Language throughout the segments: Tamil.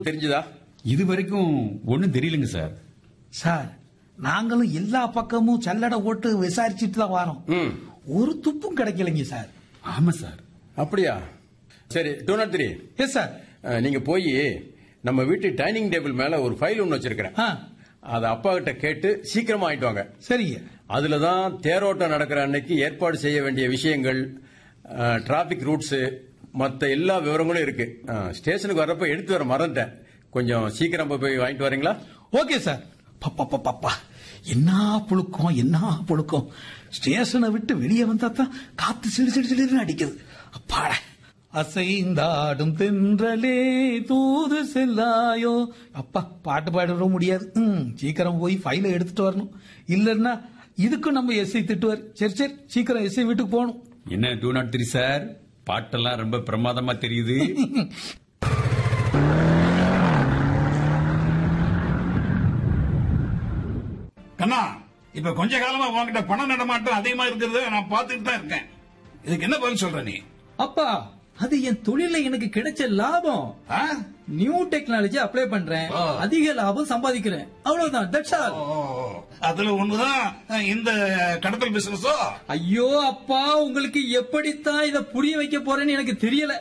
தெரிஞ்சுதா இது வரைக்கும் ஒன்னும் தெரியலங்க சார் சார் நாங்களும் எல்லா பக்கமும் சல்லடை போட்டு விசாரிச்சுட்டு தான் வரோம் ம் ஒரு துப்பும் கிடைக்கலைங்க சார் ஆமா சார் அப்படியா சரி two nought three yes sir நீங்க போய் நம்ம வீட்டு டைனிங் டேபிள் மேல ஒரு ஃபைல் ஒன்று வச்சிருக்கிறேன் ஆ அதை அப்பா கிட்ட கேட்டு சீக்கிரமா ஆயிட்டு வாங்க சரிங்க அதுல தான் தேரோட்டம் நடக்கிற அன்னைக்கு ஏற்பாடு செய்ய வேண்டிய விஷயங்கள் டிராபிக் ரூட்ஸ் மத்த எல்லா விவரங்களும் இருக்கு அஹ், ஸ்டேஷனுக்கு வர்றப்ப எடுத்து வர மறந்துட்டேன் கொஞ்சம் சீக்கிரம் போய் வாங்கிட்டு வரீங்களா ஓகே சார் பப்பா பப்பா என்ன புழுக்கம் என்ன புழுக்கம் ஸ்டேஷனை விட்டு வெளியே வந்தா தான் காத்து சிடு சிடு சிடுன்னு அடிக்குது அப்பாட அசைந்தாடும் தென்றலே தூது செல்லாயோ அப்பா பாட்டு பாட முடியாது ம், சீக்கிரம் போய் ஃபைலை எடுத்துட்டு வரணும் இல்லன்னா இதுக்கும் நம்ம எஸ்ஐ திட்டுவார் சரி சரி சீக்கிரம் எஸ்ஐ வீட்டுக்கு போகணும் என்ன டூ நாட் த்ரீ சார் பாட்டெல்லாம் ரொம்ப பிரமாதமா தெரியுது கண்ணா இப்ப கொஞ்ச காலமா உன்கிட்ட பண நடமாட்டம் அதிகமா இருக்கிறத நான் பார்த்துட்டு தான் இருக்கேன் இதுக்கு என்ன பதில் சொல்ற நீ அப்பா அது என் தொழில எனக்கு கிடைச்ச லாபம் ஆ? நியூ டெக்னாலஜி அப்ளை பண்றேன் ஆ. அதிக லாபம் சம்பாதிக்கிறேன் அவ்வளவுதான் தட்ஸ் ஆல் ஓ, அதுல ஒண்ணுதான் இந்த கடத்தல் பிசினஸோ ஐயோ அப்பா உங்களுக்கு எப்படித்தான் இத புரிய வைக்க போறேன்னு எனக்கு தெரியல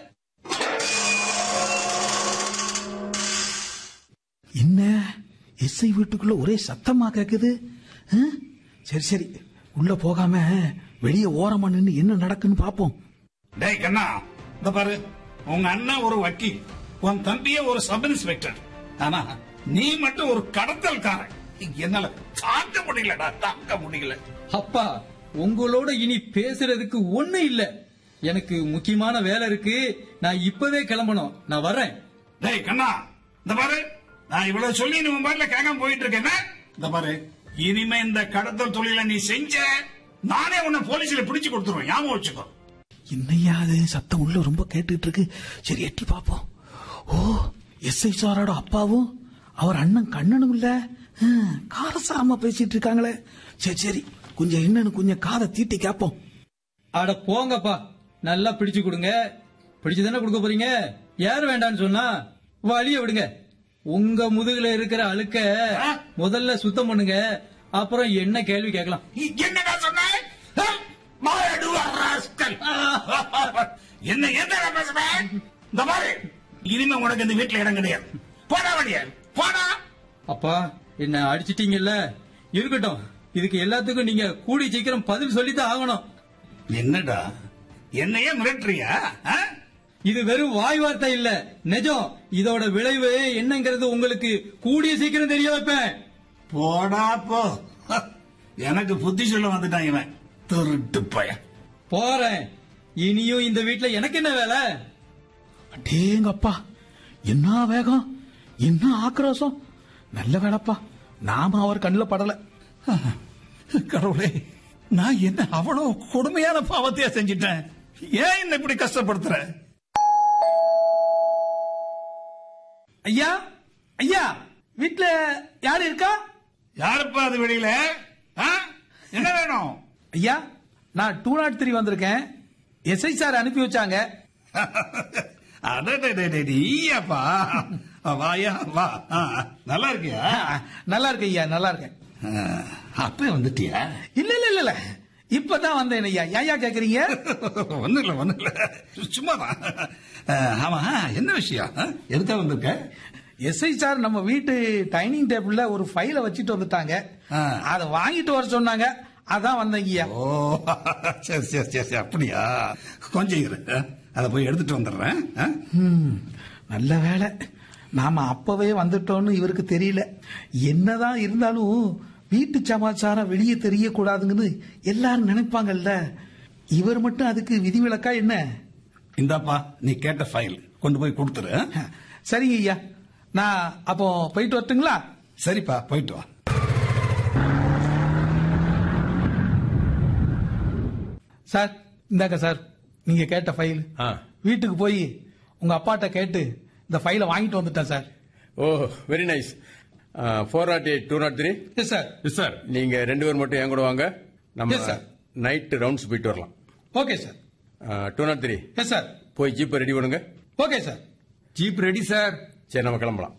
என்ன எஸ்ஐ வீட்டுக்குள்ள ஒரே சத்தமா கேக்குது ஆ? சரி சரி உள்ள போகாம வெளியே ஓரமா நின்னு என்ன நடக்குன்னு பாப்போம் டேய் கண்ணா இந்த பாரு உங்க அண்ணன் ஒரு வக்கீல் உன் தம்பியே ஒரு சப் இன்ஸ்பெக்டர் ஆனா நீ மட்டும் ஒரு கடத்தல்காரன் என்னால தாங்க முடியலடா தாங்க முடியல அப்பா உங்களோட இனி பேசுறதுக்கு ஒண்ணு இல்ல எனக்கு முக்கியமான வேலை இருக்கு நான் இப்பவே கிளம்பணும் நான் வர்றேன் டேய் கண்ணா இந்த பாரு நான் இவ்வளவு சொல்லி நீ உன் பாட்டுல கேட்காம போயிட்டு இருக்கேன்னா இந்த பாரு இனிமே இந்த கடத்தல் தொழில நீ செஞ்ச நானே உன்னை போலீஸ்ல பிடிச்சு கொடுத்துருவேன் ஞாபகம் வச்சுக்கோ என்னையா அது சத்தம் உள்ள ரொம்ப கேட்டுட்டு இருக்கு சரி எட்டி பாப்போம் ஓ எஸ்ஐ சாரோட அப்பாவும் அவர் அண்ணன் கண்ணனும் இல்ல ஆ, காரசாரமா பேசிட்டு இருக்காங்களே சரி சரி கொஞ்சம் என்னன்னு கொஞ்சம் காதை தீட்டி கேப்போம் அட போங்கப்பா நல்லா பிடிச்சு கொடுங்க பிடிச்சு தானே கொடுக்க போறீங்க யார் வேண்டாம்னு சொன்னா வழிய விடுங்க உங்க முதுகுல இருக்கிற அழுக்க முதல்ல சுத்தம் பண்ணுங்க அப்புறம் என்ன கேள்வி கேட்கலாம் நீ என்னடா சொன்ன ஆ? மாயடுவா ராஸ்கல். என்ன என்ன பேசுற இந்த பாரு இனிமே உனக்கு இந்த வீட்டுல இடம் கிடையாது போடா வழியா போடா அப்பா என்ன அடிச்சிட்டீங்கல்ல இருக்கட்டும் இதுக்கு எல்லாத்துக்கும் நீங்க கூடி சீக்கிரம் பதில் சொல்லித்தான் ஆகணும் என்னடா என்னையே மிரட்டுறியா ஆ? இது வெறும் வாய் வார்த்தை இல்ல நிஜம் இதோட விளைவு என்னங்கிறது உங்களுக்கு கூடிய சீக்கிரம் தெரிய வைப்பேன் போடா போ எனக்கு புத்தி சொல்ல வந்துட்டான் இவன் திருட்டு பையன் போறேன் இனியும் இந்த வீட்ல எனக்கு என்ன வேலை அடேங்கப்பா என்ன வேகம் என்ன ஆக்ரோஷம் நல்ல வேலைப்பா நாம அவர் கண்ணில் படல கடவுளே நான் என்ன அவ்வளவு கொடுமையான பாவத்தையா செஞ்சிட்டேன் ஏன் என்ன இப்படி கஷ்டப்படுத்துற ஐயா ஐயா வீட்ல யாரு இருக்கா யாருப்பா அது வெளியில ஆ? என்ன வேணும் ஐயா நான் டூ நாட் த்ரீ வந்திருக்கேன் எஸ்ஐ சார் அனுப்பி வச்சாங்க அடடடடடி, ஈயாப்பா வாயா வா ஆ, நல்லா இருக்கியா நல்லா இருக்கு ஐயா நல்லா இருக்கேன் அப்ப வந்துட்டியா இல்ல இல்ல இல்ல இல்ல இப்பதான் வந்தேன் ஐயா ஏயா கேக்குறீங்க ஒண்ணும் இல்ல ஒண்ணும் இல்ல சும்மாதான் ஆ, ஆமா என்ன விஷயம் ஆ? எதுக்காக வந்திருக்க எஸ்ஐ சார் நம்ம வீட்டு டைனிங் டேபிள்ல ஒரு ஃபைலை வச்சுட்டு வந்துட்டாங்க ஆ. அதை வாங்கிட்டு வர சொன்னாங்க அதான் வந்தேங்க ஐயா ஓ சரி சரி சரி சரி அப்படியா கொஞ்சம் இரு அதை போய் எடுத்துட்டு வந்துடுறேன் ஆ? ம், நல்ல வேலை நாம அப்பவே வந்துட்டோம்னு இவருக்கு தெரியல என்னதான் இருந்தாலும் வீட்டு சமாச்சாரம் வெளியே தெரியக்கூடாதுங்கன்னு எல்லாரும் நினைப்பாங்கல்ல இவர் மட்டும் அதுக்கு விதிவிலக்கா என்ன இந்தாப்பா நீ கேட்ட ஃபைல் கொண்டு போய் கொடுத்துரு ஆ? சரிங்க ஐயா நான் அப்போ போயிட்டு வரட்டுங்களா சரிப்பா போயிட்டு வா சார் இந்தாக்க சார் நீங்க கேட்ட ஃபைல் ஆ. வீட்டுக்கு போய் உங்க அப்பாட்ட கேட்டு இந்த ஃபைலை வாங்கிட்டு வந்துட்டேன் சார் ஓ very nice four nought eight two nought three yes sir sir நீங்க ரெண்டு பேர் மட்டும் என் கூட வாங்க நம்ம Yes, sir. நைட் ரவுண்ட்ஸ் போயிட்டு வரலாம் okay sir two nought three yes sir போய் ஜீப்பை ரெடி பண்ணுங்க okay sir jeep ready sir சரி நம்ம கிளம்பலாம்